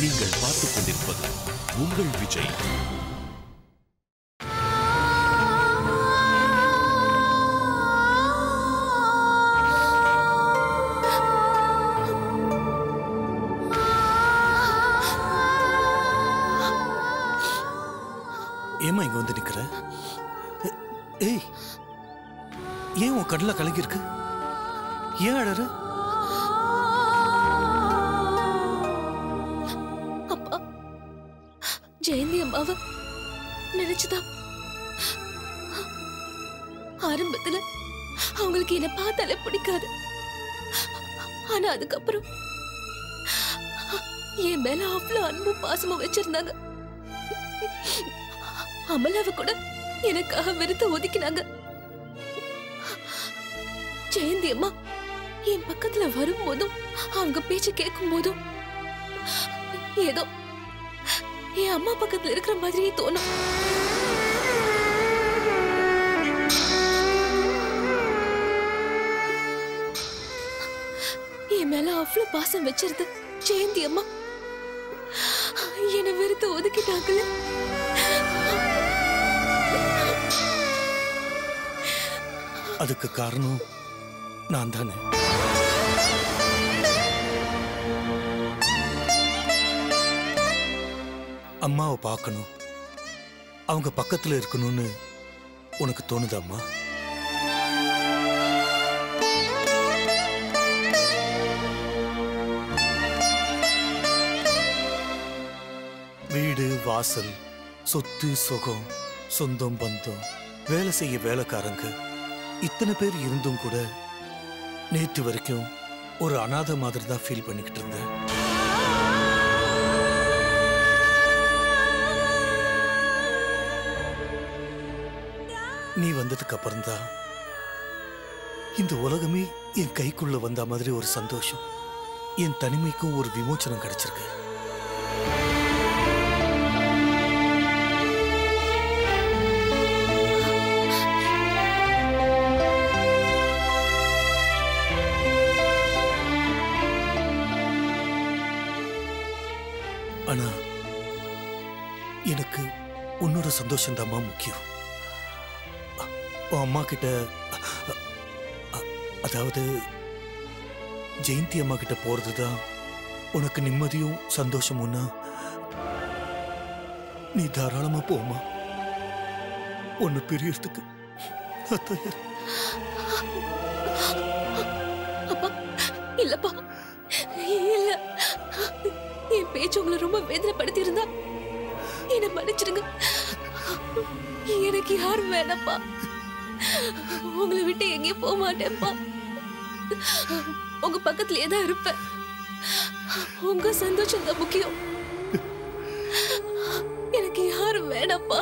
நீங்கள் பார்த்துக் கொண்டிருப்பது உங்கள் விஜய் ஏமா இங்க வந்து நிக்கிற ஏ- ஏய் ஏன் உன் கடல கலங்கி இருக்கு ஏன் அழற அப்பா ஜெயந்தி அம்மாவ நினைச்சுதான் ஆரம்பத்துல அவங்களுக்கு என்ன பார்த்தாலே பிடிக்காது ஆனா அதுக்கப்புறம் என் மேல அவ்வளவு அன்பும் பாசமும் வச்சிருந்தாங்க அமலாவை கூட எனக்காக வெறுத்து ஒதுக்கினாங்க ஜெயந்தி அம்மா என் பக்கத்துல வரும்போதும் அவங்க பேச்ச கேட்கும் போதும் ஏதோ என் அம்மா பக்கத்துல இருக்கிற மாதிரியே தோணும் என் மேல அவ்வளவு பாசம் வச்சிருந்த ஜெயந்தி அம்மா என்னை வெறுத்து ஒதுக்கிட்டாங்கல்ல அதுக்கு காரணம் நான் தானே அம்மாவை பார்க்கணும் அவங்க பக்கத்துல இருக்கணும்னு உனக்கு தோணுதா அம்மா வீடு வாசல் சொத்து சுகம் சொந்தம் பந்தம் வேலை செய்ய வேலைக்காரங்க இத்தனை பேர் இருந்தும் கூட நேத்து வரைக்கும் ஒரு அனாதை மாதிரி தான் ஃபீல் பண்ணிக்கிட்டு இருந்தேன் நீ வந்ததுக்கு அப்புறம்தான் இந்த உலகமே என் கைக்குள்ள வந்த மாதிரி ஒரு சந்தோஷம் என் தனிமைக்கும் ஒரு விமோச்சனம் கிடைச்சிருக்கு ஆனா எனக்கு உன்னோட சந்தோஷம் முக்கியம் அ- உன் அம்மா கிட்ட அ- அ- அதாவது ஜெயந்தி அம்மா கிட்ட போறதுதான் உனக்கு நிம்மதியும் சந்தோஷமும்னா நீ தாராளமா போமா உன்னை பிரியறதுக்கு நான் தயார். அப்பா இல்லப்பா இல்ல என் பேச்சு உங்களை ரொம்ப வேதனைப்படுத்தி இருந்தா என்ன மன்னிச்சிடுங்க எனக்கு யாரும் வேணாப்பா உங்களை விட்டு எங்கேயும் போக மாட்டேன்ப்பா உங்க பக்கத்துலயே தான் இருப்பேன் உங்க சந்தோஷம் தான் முக்கியம் எனக்கு யாரும் வேணாப்பா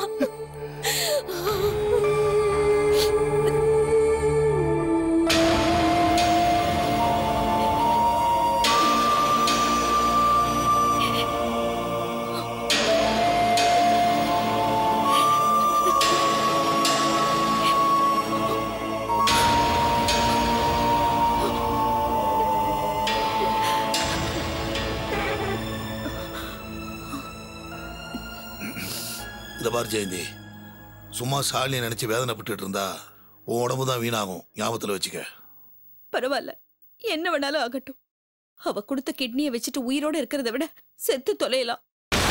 இத பார் ஜெயந்தி சும்மா சாலியை நினைச்சு வேதனைப்பட்டுட்டு இருந்தா உன் உடம்பு தான் வீணாகும் ஞாபகத்துல வச்சுக்க பரவாயில்ல என்ன வேணாலும் ஆகட்டும் அவ கொடுத்த கிட்னியை வச்சுட்டு உயிரோட இருக்கிறத விட செத்து தொலையலாம்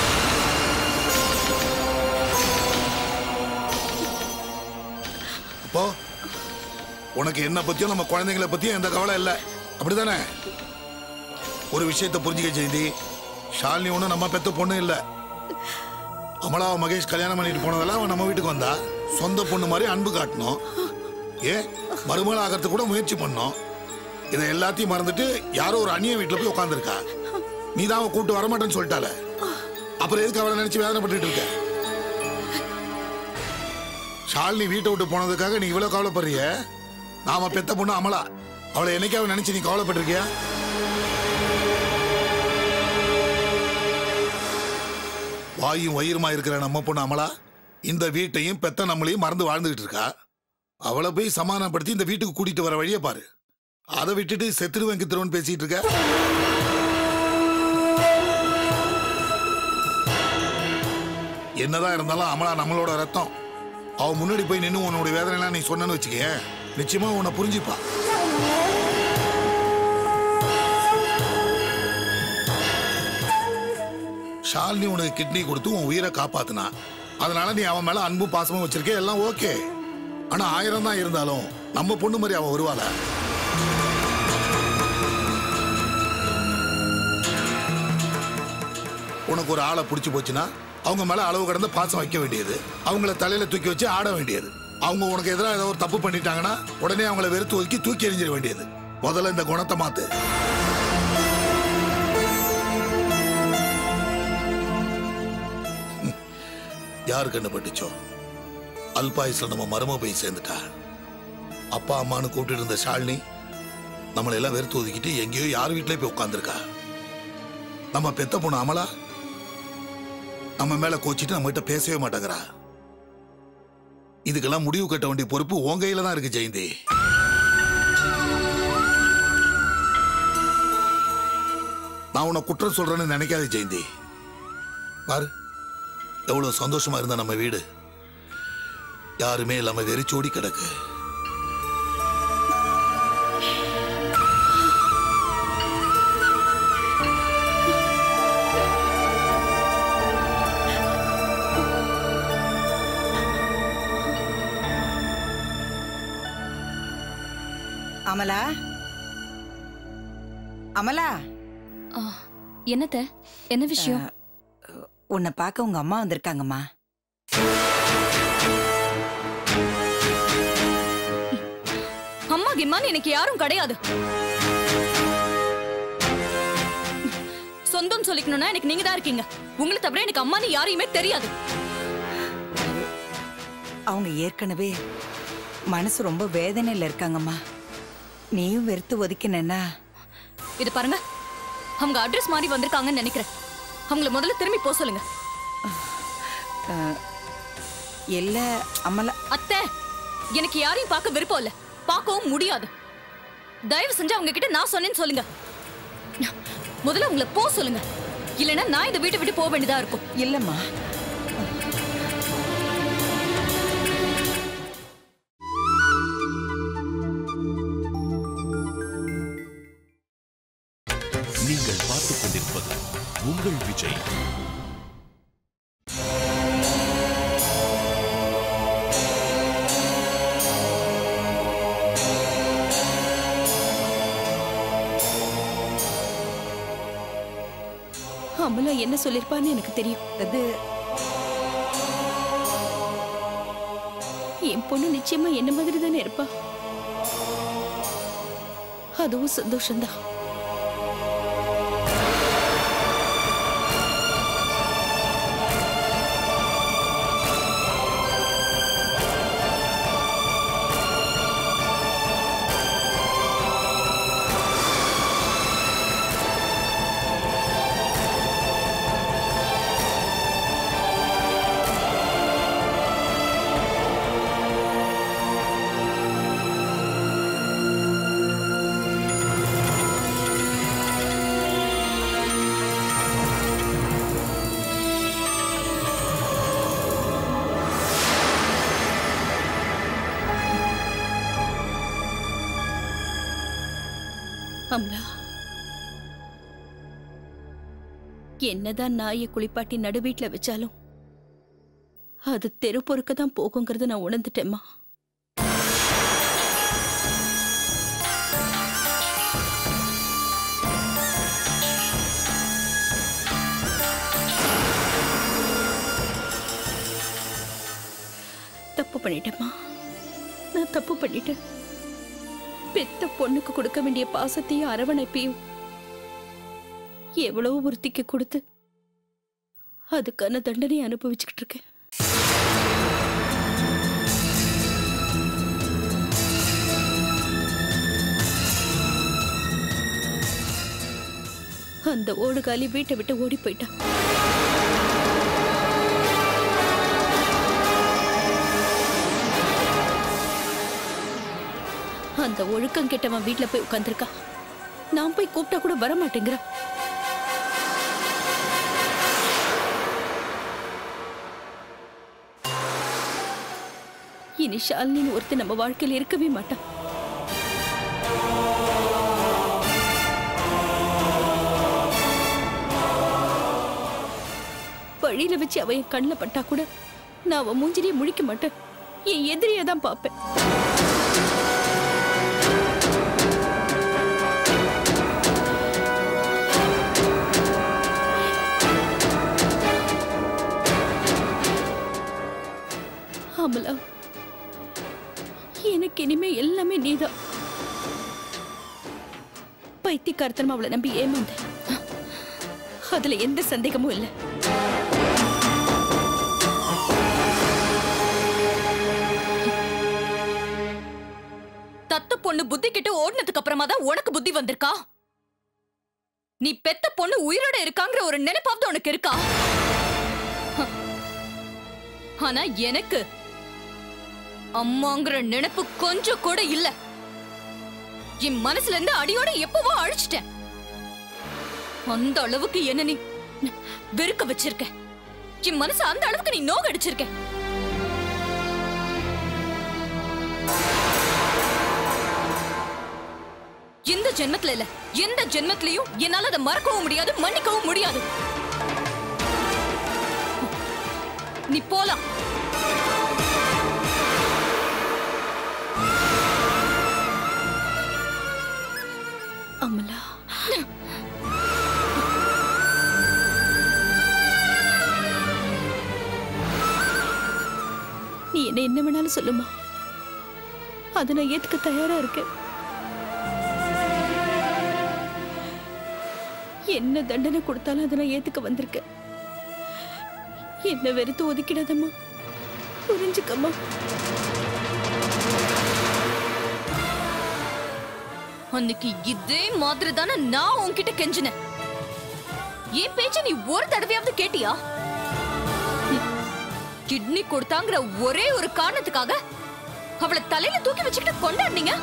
இப்போ உனக்கு என்ன பத்தியும் நம்ம குழந்தைங்களை பத்தியும் எந்த கவலை இல்லை அப்படிதானே ஒரு விஷயத்தை புரிஞ்சுக்க ஜெயந்தி ஷாலினி ஒன்றும் நம்ம பெத்த பொண்ணு இல்லை அமலாவை மகேஷ் கல்யாணம் பண்ணிட்டு போனதெல்லாம் அவன் நம்ம வீட்டுக்கு வந்தா சொந்த பொண்ணு மாதிரி அன்பு காட்டணும் ஏன் மருமகள் ஆகிறதுக்கு கூட முயற்சி பண்ணோம் இதை எல்லாத்தையும் மறந்துட்டு யாரோ ஒரு அந்நிய வீட்டில் போய் உட்காந்துருக்கா நீ தான் அவன் கூப்பிட்டு வரமாட்டேன்னு சொல்லிட்டால அப்புறம் எதுக்கு அவளை நினைச்சு வேதனைப்பட்டுட்டு இருக்க ஷாலினி வீட்டை விட்டு போனதுக்காக நீ இவ்வளவு கவலைப்படுறிய நாம பெத்த பொண்ணு அமலா அவளை என்னைக்காவது நினைச்சு நீ கவலைப்பட்டிருக்கியா வாயும் வயிறுமா இருக்கிற நம்ம பொண்ணு அமலா இந்த வீட்டையும் பெத்த நம்மளையும் மறந்து வாழ்ந்துகிட்டு இருக்கா அவளை போய் சமாதானப்படுத்தி இந்த வீட்டுக்கு கூட்டிட்டு வர வழியை பாரு அதை விட்டுட்டு செத்துருவேன் கித்துருவன் பேசிட்டு இருக்க என்னதான் இருந்தாலும் அமலா நம்மளோட ரத்தம் அவ முன்னாடி போய் நின்று உன்னோட வேதனைலாம் நீ சொன்னேன்னு வச்சுக்கயே நிச்சயமா உன்னை புரிஞ்சுப்பா ஷாலினி உனக்கு கிட்னி கொடுத்து உன் உயிரை காப்பாத்துனா அதனால நீ அவன் மேல அன்பும் பாசமும் வச்சிருக்க எல்லாம் ஓகே ஆனா ஆயிரம் தான் இருந்தாலும் நம்ம பொண்ணு மாதிரி அவன் வருவாள உனக்கு ஒரு ஆளை பிடிச்சி போச்சுன்னா அவங்க மேல அளவு கடந்த பாசம் வைக்க வேண்டியது அவங்கள தலையில தூக்கி வச்சு ஆட வேண்டியது அவங்க உனக்கு எதிராக ஏதோ ஒரு தப்பு பண்ணிட்டாங்கன்னா உடனே அவங்கள வெறுத்து ஒதுக்கி தூக்கி எறிஞ்சிட வேண்டியது முதல்ல இந்த குணத்தை மாத்து யாரு கண்டுபட்டுச்சோ அல்பாயுஸ்ல நம்ம மரும போய் சேர்ந்துட்டா அப்பா அம்மான்னு கூப்பிட்டு இருந்த ஷாலினி நம்மளை எல்லாம் வெறுத்து ஒதுக்கிட்டு எங்கேயோ யார் வீட்லயே போய் உட்காந்துருக்கா நம்ம பெத்த பொண்ணு அமலா நம்ம மேல கோச்சிட்டு நம்ம கிட்ட பேசவே மாட்டேங்கிறா இதுக்கெல்லாம் முடிவு கட்ட வேண்டிய பொறுப்பு உன் கையில தான் இருக்கு ஜெயந்தி நான் உன்னை குற்றம் சொல்றேன்னு நினைக்காத ஜெயந்தி பாரு எவ்வளவு சந்தோஷமா இருந்த நம்ம வீடு யாருமே இல்லாம வெறிச்சோடி கிடக்கு அமலா அமலா ஆ, என்னத்த என்ன விஷயம் உன்னை பார்க்க உங்க அம்மா வந்திருக்காங்கம்மா அம்மா கிம்மான்னு எனக்கு யாரும் கிடையாது சொந்தம் சொல்லிக்கணும்னா எனக்கு நீங்க தான் இருக்கீங்க உங்களை தவிர எனக்கு அம்மான்னு யாரையுமே தெரியாது அவங்க ஏற்கனவே மனசு ரொம்ப வேதனையில இருக்காங்கம்மா நீயும் வெறுத்து ஒதுக்கினா இது பாருங்க அவங்க அட்ரஸ் மாறி வந்திருக்காங்கன்னு நினைக்கிறேன் அவங்கள முதல்ல திரும்பி போக சொல்லுங்க இல்ல அமலா அத்தை எனக்கு யாரையும் பார்க்க விருப்பம் இல்ல பார்க்கவும் முடியாது தயவு செஞ்சு அவங்க கிட்ட நான் சொன்னேன்னு சொல்லுங்க முதல்ல உங்களை போ சொல்லுங்க இல்லைன்னா நான் இந்த வீட்டை விட்டு போக வேண்டியதா இருக்கும் இல்லம்மா நீங்கள் பார்த்துக் கொண்டிருப்பது உங்கள் விஜய் அமலா என்ன சொல்லிருப்பான்னு எனக்கு தெரியும் அது என் பொண்ணு நிச்சயமா என்ன மாதிரி தானே இருப்பா அதுவும் சந்தோஷம்தான் அம்லா என்னதான் நாயை குளிப்பாட்டி நடு வீட்ல வச்சாலும் அது தெரு பொறுக்க தான் போகுங்கிறத நான் உணர்ந்துட்டேம்மா தப்பு பண்ணிட்டேம்மா நான் தப்பு பண்ணிட்டேன் பெத்த பொண்ணுக்கு கொடுக்க வேண்டிய பாசத்தையும் அரவணைப்பையும் எவ்வளவு ஒருத்திக்கு கொடுத்து அதுக்கான தண்டனையை அனுபவிச்சுக்கிட்டு இருக்கேன் அந்த ஓடுகாலி வீட்டை விட்டு ஓடி போயிட்டான் அந்த ஒழுக்கம் கெட்டவன் வீட்ல போய் உட்கார்ந்திருக்கா நான் போய் கூப்பிட்டா கூட வர மாட்டேங்கிறா இனி ஷாலினின்னு ஒருத்தர் நம்ம வாழ்க்கையில இருக்கவே மாட்டான் வழியில வச்சு அவ என் கண்ணில் பட்டா கூட நான் அவன் மூஞ்சிலேயே முழிக்க மாட்டேன் என் எதிரியை தான் பார்ப்பேன் அமலா எனக்கு இனிமே எல்லாமே நீதான் பைத்தியக்காரத்தனமா அவளை நம்பி ஏமாந்தேன் அதுல எந்த சந்தேகமும் இல்லை தத்து பொண்ணு புத்தி கிட்ட ஓடினதுக்கு அப்புறமா தான் உனக்கு புத்தி வந்திருக்கா நீ பெத்த பொண்ணு உயிரோட இருக்காங்கிற ஒரு நினைப்பாவது உனக்கு இருக்கா ஹ. ஆனா எனக்கு அம்மாங்கிற நினைப்பு கொஞ்சம் கூட இல்ல என் மனசுல இருந்து அடியோட எப்பவோ அழிச்சிட்டேன் அந்த அளவுக்கு என்ன நீ வெறுக்க வச்சிருக்க என் மனசு அந்த அளவுக்கு நீ நோக அடிச்சிருக்க இந்த ஜென்மத்துல இல்ல எந்த ஜென்மத்திலையும் என்னால அதை மறக்கவும் முடியாது மன்னிக்கவும் முடியாது நீ போலாம் அமலா நீ என்ன என்ன வேணாலும் சொல்லுமா அதை நான் ஏத்துக்க தயாரா இருக்கேன் என்ன தண்டனை கொடுத்தாலும் அதை நான் ஏத்துக்க வந்திருக்கேன் என்ன வெறுத்து ஒதுக்கிடாதம்மா புரிஞ்சுக்கம்மா அன்னைக்கு இதே மாதிரி தானே நான் உன்கிட்ட கெஞ்சினேன் என் பேச்ச நீ ஒரு தடவையாவது கேட்டியா கிட்னி கொடுத்தாங்கிற ஒரே ஒரு காரணத்துக்காக அவளை தலையில தூக்கி வச்சுக்கிட்டு கொண்டாடுனீங்க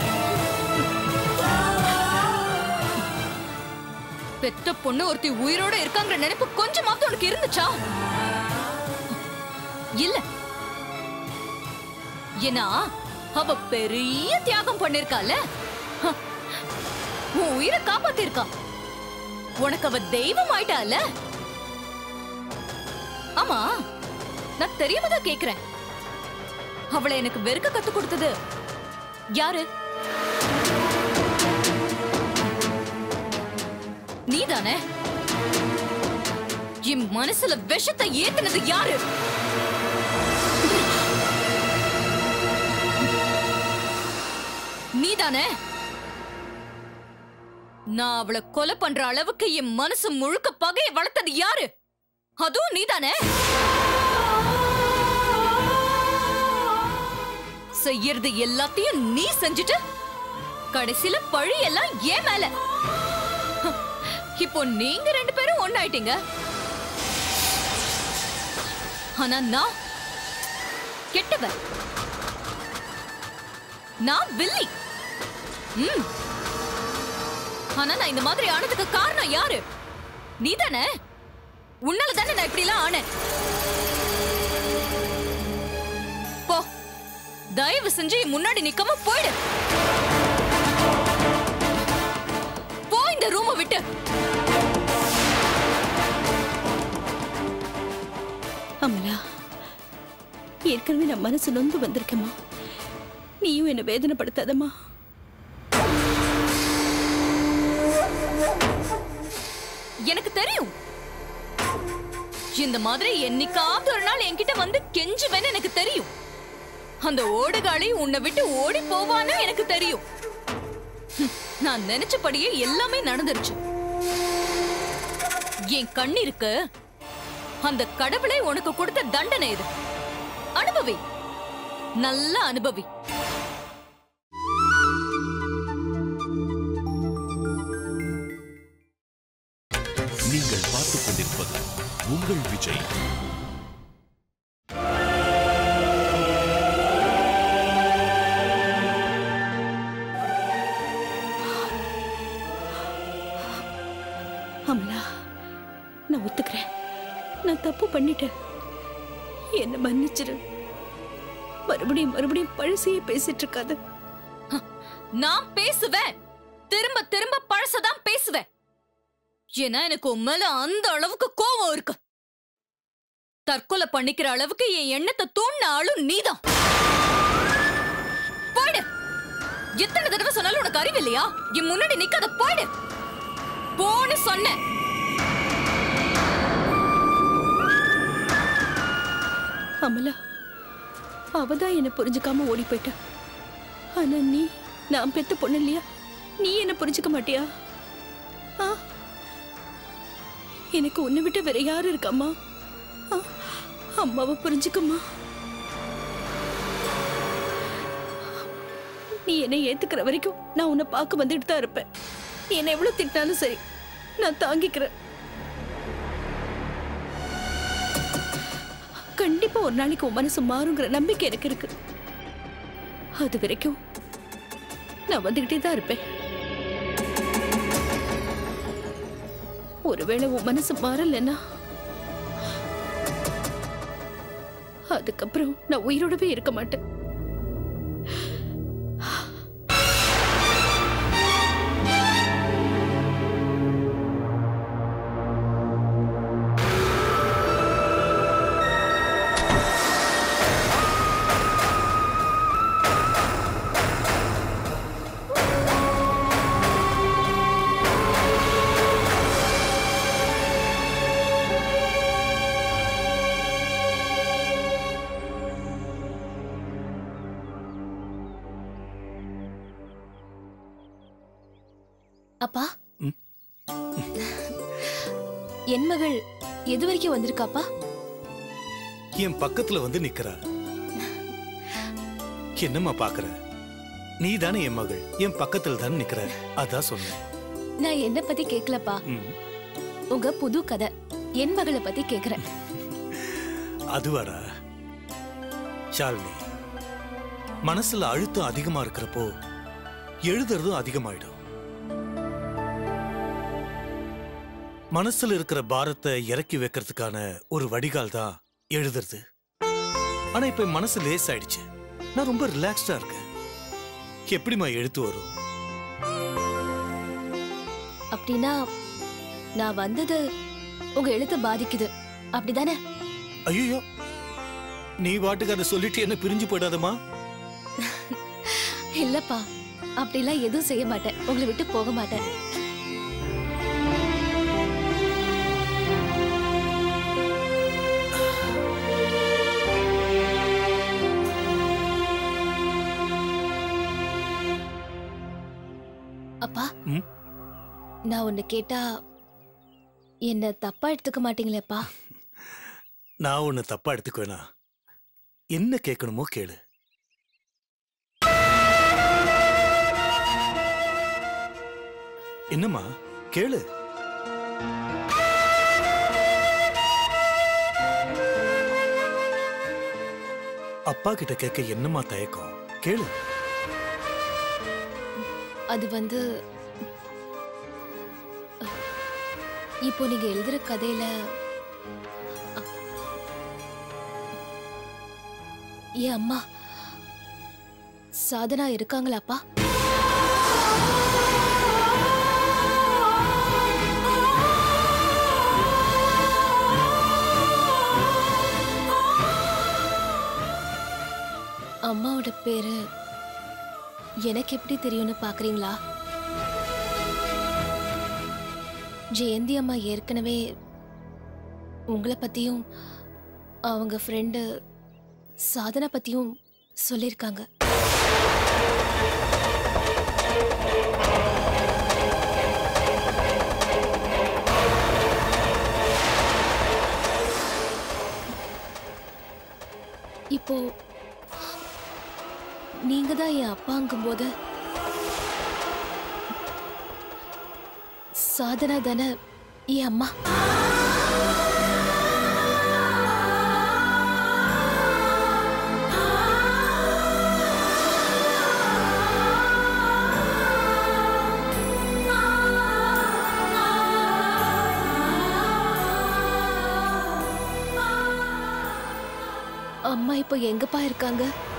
பெத்த பொண்ணு ஒருத்தி உயிரோட இருக்காங்கிற நினைப்பு கொஞ்சமாவது உனக்கு இருந்துச்சா இல்ல ஏன்னா அவ பெரிய தியாகம் பண்ணிருக்கால உன் உயிரை காப்பாத்திருக்கா உனக்கு அவ தெய்வம் ஆயிட்டால ஆமா நான் தெரியாம தான் கேக்குறேன் அவளை எனக்கு வெறுக்க கத்து கொடுத்தது யாரு நீதானே என் மனசுல விஷத்தை ஏத்துனது யாரு நீதானே நான் அவளை கொலை பண்ற அளவுக்கு என் மனசு முழுக்க பகையை வளர்த்தது யாரு அதுவும் நீதானே செய்யறது எல்லாத்தையும் நீ செஞ்சுட்டு கடைசியில பழி எல்லாம் ஏன் மேல இப்போ நீங்க ரெண்டு பேரும் ஒண்ணாயிட்டீங்க ஆனா நான் கெட்டவ நான் வில்லி ம் ஆனா நான் இந்த மாதிரி ஆனதுக்கு காரணம் யாரு நீதானே உன்னால தானே நான் இப்படி எல்லாம் ஆனேன் போ தயவு செஞ்சு என் முன்னாடி நிக்காம போயிடு போ இந்த ரூமை விட்டு அமலா ஏற்கனவே நான் மனசு நொந்து வந்திருக்கேம்மா நீயும் என்ன வேதனைப்படுத்தாதம்மா எனக்கு தெரியும் இந்த மாதிரி என்னைக்காவது ஒரு நாள் என்கிட்ட வந்து கெஞ்சுவேன்னு எனக்கு தெரியும் அந்த ஓடுகாளி உன்னை விட்டு ஓடி போவான்னு எனக்கு தெரியும் ஹம், நான் நினைச்சபடியே எல்லாமே நடந்துருச்சு என் கண்ணிருக்கு அந்த கடவுளை உனக்கு கொடுத்த தண்டனை இது அனுபவி நல்ல அனுபவி நீங்கள் பார்த்துக் கொண்டிருப்பது உங்கள் விஜய் அமலா நான் ஒத்துக்கிறேன் நான் தப்பு பண்ணிட்டேன் என்ன மன்னிச்சிரு மறுபடியும் மறுபடியும் பழசையே பேசிட்டு இருக்காத நான் பேசுவேன் திரும்ப திரும்ப பழசதான் பேசுவேன் ஏன்னா எனக்கு உன் மேல அந்த அளவுக்கு கோவம் இருக்கு தற்கொலை பண்ணிக்கிற அளவுக்கு என் எண்ணத்தை தூண்டின ஆளும் நீதான் போயிடு எத்தனை தடவை சொன்னாலும் உனக்கு அறிவு இல்லையா என் முன்னாடி நிக்காத போயிடு போன்னு சொன்னேன் அமலா அவதான் என்ன புரிஞ்சுக்காம ஓடி போயிட்டா ஆனா நீ நான் பெத்த பொண்ணு இல்லையா நீ என்ன புரிஞ்சுக்க மாட்டியா ஆ? எனக்கு உன்னை விட்டு வேற யாரு இருக்கம்மா ஆ, அம்மாவை புரிஞ்சுக்கம்மா நீ என்னை ஏத்துக்கிற வரைக்கும் நான் உன்னை பார்க்க வந்துட்டு தான் இருப்பேன் நீ என்னை எவ்வளவு திட்டினாலும் சரி நான் தாங்கிக்கிறேன் கண்டிப்பா ஒரு நாளைக்கு உன் மனசு மாறுங்கிற நம்பிக்கை எனக்கு இருக்கு அது வரைக்கும் நான் வந்துகிட்டே தான் இருப்பேன் ஒருவேளை உன் மனசு மாறலைன்னா அதுக்கப்புறம் நான் உயிரோடவே இருக்க மாட்டேன் அப்பா ம். என் மகள் எது வரைக்கும் வந்திருக்காப்பா என் பக்கத்துல வந்து நிக்கிறா என்னம்மா பாக்குற நீ தானே என் மகள் என் பக்கத்துல தானே நிக்கிற அதான் சொன்னேன் நான் என்ன பத்தி கேக்கலப்பா ம். உங்க புது கதை என் மகளை பத்தி கேக்குறேன் அதுவாடா ஷாலினி மனசுல அழுத்தம் அதிகமா இருக்கிறப்போ எழுதுறதும் அதிகமாயிடும் மனசுல இருக்கிற பாரத்தை இறக்கி வைக்கிறதுக்கான ஒரு வடிகால் தான் எழுதுறது ஆனா இப்ப என் மனசு லேஸ் ஆயிடுச்சு நான் ரொம்ப ரிலாக்ஸ்டா இருக்கேன் எப்படிம்மா எழுத்து வரும் அப்படின்னா நான் வந்தது உங்க எழுத்த பாதிக்குது அப்படிதானே ஐயோ நீ வாட்டுக்கு அதை சொல்லிட்டு என்ன பிரிஞ்சு போயிடாதம்மா இல்லப்பா அப்படிலாம் எதுவும் செய்ய மாட்டேன் உங்களை விட்டு போக மாட்டேன் அப்பா ம்? நான் ஒன்னு கேட்டா என்ன தப்பா எடுத்துக்க மாட்டீங்களேப்பா நான் ஒன்னு தப்பா எடுத்துக்குவேனா என்ன கேட்கணுமோ கேளு என்னம்மா கேளு அப்பா கிட்ட கேட்க என்னம்மா தயக்கம் கேளு அது வந்து இப்போ நீங்க எழுதுற கதையில அ- என் அம்மா சாதனா இருக்காங்களாப்பா அம்மாவோட பேரு எனக்கு எப்படி தெரியும்னு பாக்குறீங்களா ஜெயந்தி அம்மா ஏற்கனவே உங்களை பத்தியும் அவங்க ஃப்ரெண்டு சாதனா பத்தியும் சொல்லியிருக்காங்க இப்போ நீங்க தான் என் அப்பாங்கும்போது சாதனா தானே என் அம்மா அம்மா இப்போ எங்கப்பா இருக்காங்க